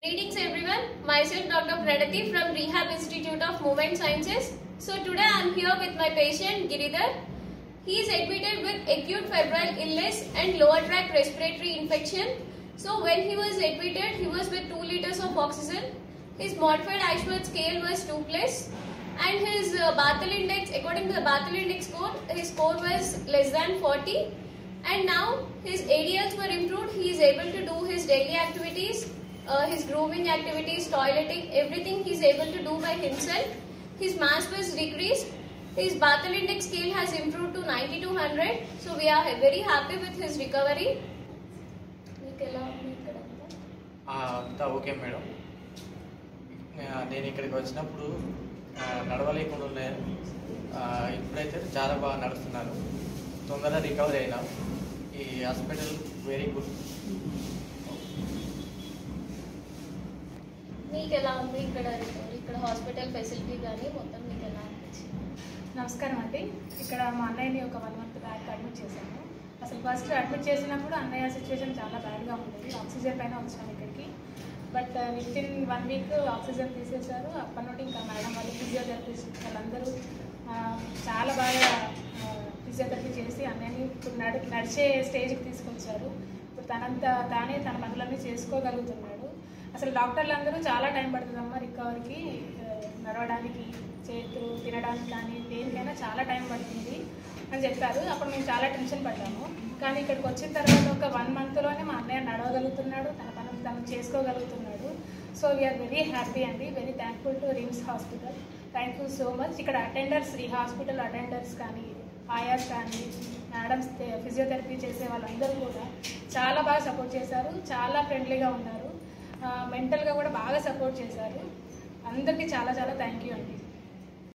Greetings everyone, myself Dr. Pradati from Rehab Institute of Movement Sciences. So today I am here with my patient Giridhar. He is admitted with acute febrile illness and lower tract respiratory infection. So when he was admitted, he was with 2 liters of oxygen. His modified Ashworth scale was 2 plus and his uh, Barthel index, according to the Barthel index score, his score was less than 40 and now his ADLs were improved. He is able to do his daily activities, uh, his grooming activities, toileting, everything he is able to do by himself. His mass was decreased. His Barthel index scale has improved to 90 to 100. So we are very happy with his recovery. మీకు ఎలా ఉంది ఇక్కడ అంతా? ఆ, అంతా okay madam ఆ, నేను ఇక్కడికి వచ్చినప్పుడు ఆ, నడవలేకుండా ఉండే ఆ, ఇప్పుడైతే చాలా బాగా నడుస్తున్నారు తొందరగా రికవర్ అయినా ఈ హాస్పిటల్ వెరీ గుడ్ మీకు ఎలా ఉంది ఇక్కడ ఇక్కడ హాస్పిటల్ ఫెసిలిటీ కానీ మొత్తం మీకు ఎలా అనిపించింది నమస్కారం అండి ఇక్కడ మా అన్నయ్యని ఒక వన్ మంత్ బ్యాక్ అడ్మిట్ చేశాము అసలు ఫస్ట్ అడ్మిట్ చేసినప్పుడు అన్నయ్య సిచ్యువేషన్ చాలా బ్యాడ్గా ఉండేది ఆక్సిజన్ పైన వచ్చాము ఇక్కడికి but within one week oxygen తీసేశారు అప్పటి నుండి ఇంకా మేడం వాళ్ళు ఫిజియోథెరపిస్ట్ వాళ్ళందరూ ఆ, చాలా బాగా ఫిజియోథెరపీ చేసి అన్నయ్యని ఇప్పుడు నడి నడిచే స్టేజ్కి తీసుకొచ్చారు ఇప్పుడు తనంత తానే తన పనులన్నీ చేసుకోగలుగుతున్నాడు అసలు డాక్టర్లు అందరూ చాలా టైం పడుతుందమ్మా రికవరీకి ఆ, నడవడానికి చేతులు తినడానికి కానీ దేనికైనా చాలా టైం పడుతుంది అని చెప్పారు అప్పుడు మేము చాలా టెన్షన్ పడ్డాము కానీ ఇక్కడికి వచ్చిన తర్వాత ఒక వన్ మంత్లోనే మా అన్నయ్య నడవగలుగుతున్నాడు తన పనులు తను చేసుకోగలుగుతున్నాడు సో వీఆర్ వెరీ హ్యాపీ అండి very thankful to RIMS hospital thank you so much ఇక్కడ అటెండర్స్ ఈ హాస్పిటల్ అటెండర్స్ కానీ ఆయాస్ కానీ మేడమ్స్ ఫిజియోథెరపీ చేసే వాళ్ళందరూ కూడా చాలా బాగా సపోర్ట్ చేశారు చాలా ఫ్రెండ్లీగా ఉన్నారు మెంటల్గా కూడా బాగా సపోర్ట్ చేశారు అందరికీ చాలా చాలా థ్యాంక్ యూ అండి